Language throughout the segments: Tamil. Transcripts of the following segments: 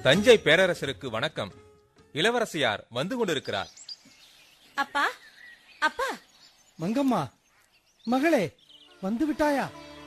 தஞ்சை பேரரசருக்கு வணக்கம் இளவரசியார் வந்து கொண்டிருக்கிறார் அப்பா அப்பா மங்கம்மா மகளே வந்து விட்டாயா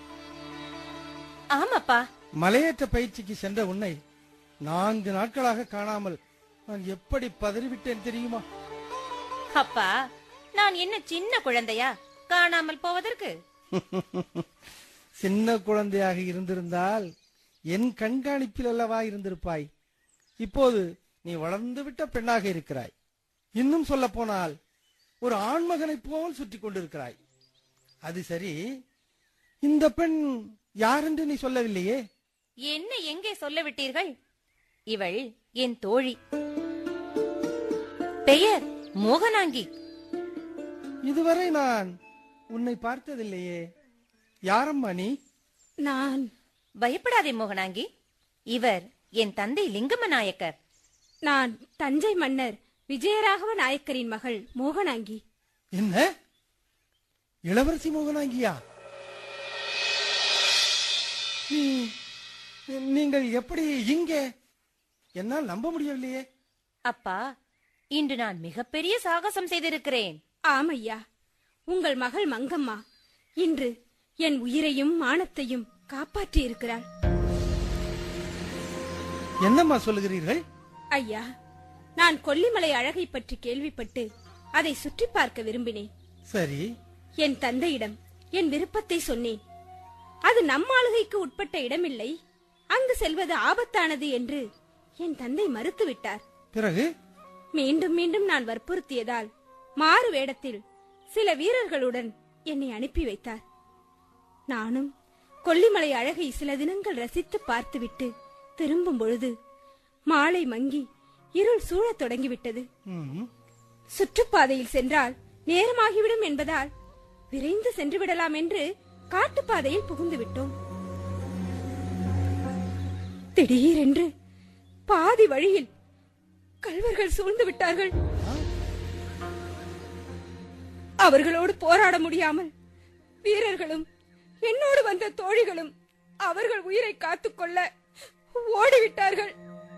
ஆமாப்பா மலையேற்ற பயிற்சிக்கு சென்ற உன்னை நான்கு நாட்களாக காணாமல் நான் எப்படி பதறிவிட்டேன் தெரியுமா அப்பா நான் என்ன சின்ன குழந்தையா காணாமல் போவதற்கு சின்ன குழந்தையாக இருந்திருந்தால் என் கண்காணிப்பில் அல்லவா இருந்திருப்பாய் இப்போது நீ வளர்ந்து விட்ட பெண்ணாக இருக்கிறாய் இன்னும் சொல்ல போனால் ஒரு ஆண்மகனைப் போல் சுற்றி கொண்டிருக்கிறாய் அது சரி இந்த பெண் யாரென்று நீ சொல்லவில்லையே என்ன எங்கே சொல்ல விட்டீர்கள் இவள் என் தோழி பெயர் மோகனாங்கி இதுவரை நான் உன்னை பார்த்ததில்லையே யாரம்மா நீ நான் பயப்படாதே மோகனாங்கி இவர் என் தந்தை லிங்கம நாயக்கர் நான் தஞ்சை மன்னர் விஜயராகவ நாயக்கரின் மகள் மோகனாங்கி என்ன இளவரசி மோகனாங்கியா நீ- நீங்கள் எப்படி இங்கே என்னால் நம்ப முடியவில்லையே அப்பா இன்று நான் மிகப்பெரிய சாகசம் செய்திருக்கிறேன் ஆமையா உங்கள் மகள் மங்கம்மா இன்று என் உயிரையும் மானத்தையும் காப்பாற்றி இருக்கிறாள் என்னம்மா சொல்லுகிறீர்கள் ஐயா நான் கொல்லிமலை அழகை பற்றி கேள்விப்பட்டு அதை சுற்றி பார்க்க விரும்பினேன் சரி என் தந்தையிடம் என் விருப்பத்தை சொன்னேன் அது நம்மாளுகைக்கு உட்பட்ட இடமில்லை அங்கு செல்வது ஆபத்தானது என்று என் தந்தை மறுத்துவிட்டார் பிறகு மீண்டும் மீண்டும் நான் வற்புறுத்தியதால் மாறு வேடத்தில் சில வீரர்களுடன் என்னை அனுப்பி வைத்தார் நானும் கொல்லிமலை அழகை சில தினங்கள் ரசித்து பார்த்துவிட்டு திரும்பும் பொழுது மாலை மங்கி இருள் சூழத் தொடங்கிவிட்டது ம், சுற்றுப்பாதையில் சென்றால் நேரமாகிவிடும் என்பதால் விரைந்து சென்று விடலாம் என்று காட்டுப்பாதையில் புகுந்து விட்டோம் திடீரென்று பாதி வழியில் கல்வர்கள் சூழ்ந்து விட்டார்கள் அவர்களோடு போராட முடியாமல் வீரர்களும் என்னோடு வந்த தோழிகளும் அவர்கள் உயிரை காத்துக்கொள்ள ஓடிவிட்டார்கள்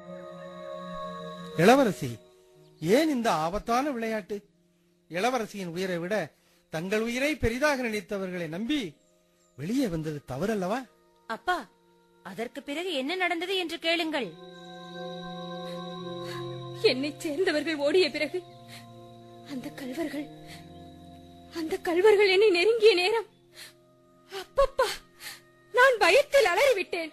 இளவரசி ஏன் இந்த ஆபத்தான விளையாட்டு இளவரசியின் உயிரை விட தங்கள் உயிரை பெரிதாக நினைத்தவர்களை நம்பி வெளியே வந்தது தவறல்லவா அப்பா அதற்கு பிறகு என்ன நடந்தது என்று கேளுங்கள் என்னை சேர்ந்தவர்கள் ஓடிய பிறகு அந்த கல்வர்கள் அந்த கல்வர்கள் என்னை நெருங்கிய நேரம் அப்பப்பா நான் பயத்தில் அலறிவிட்டேன்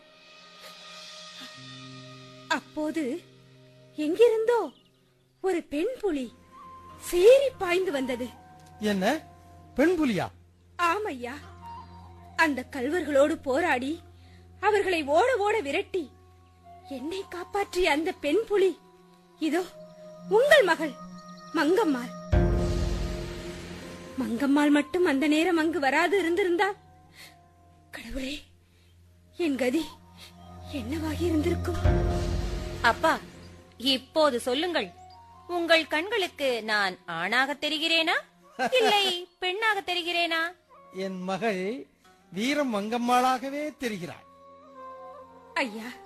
அப்போது எங்கிருந்தோ ஒரு பெண் புலி சீறி பாய்ந்து வந்தது என்ன பெண் புலியா ஆமையா அந்த கல்வர்களோடு போராடி அவர்களை ஓட ஓட விரட்டி என்னை காப்பாற்றிய அந்த பெண் புலி இதோ உங்கள் மகள் மங்கம்மாள் மங்கம்மாள் மட்டும் அந்த நேரம் அங்கு வராது இருந்திருந்தால் கடவுளே என் கதி என்னவாகி இருந்திருக்கும் அப்பா இப்போது சொல்லுங்கள் உங்கள் கண்களுக்கு நான் ஆணாக தெரிகிறேனா இல்லை பெண்ணாக தெரிகிறேனா என் மகள் வீரம் மங்கம்மாளாகவே தெரிகிறாள் ஐயா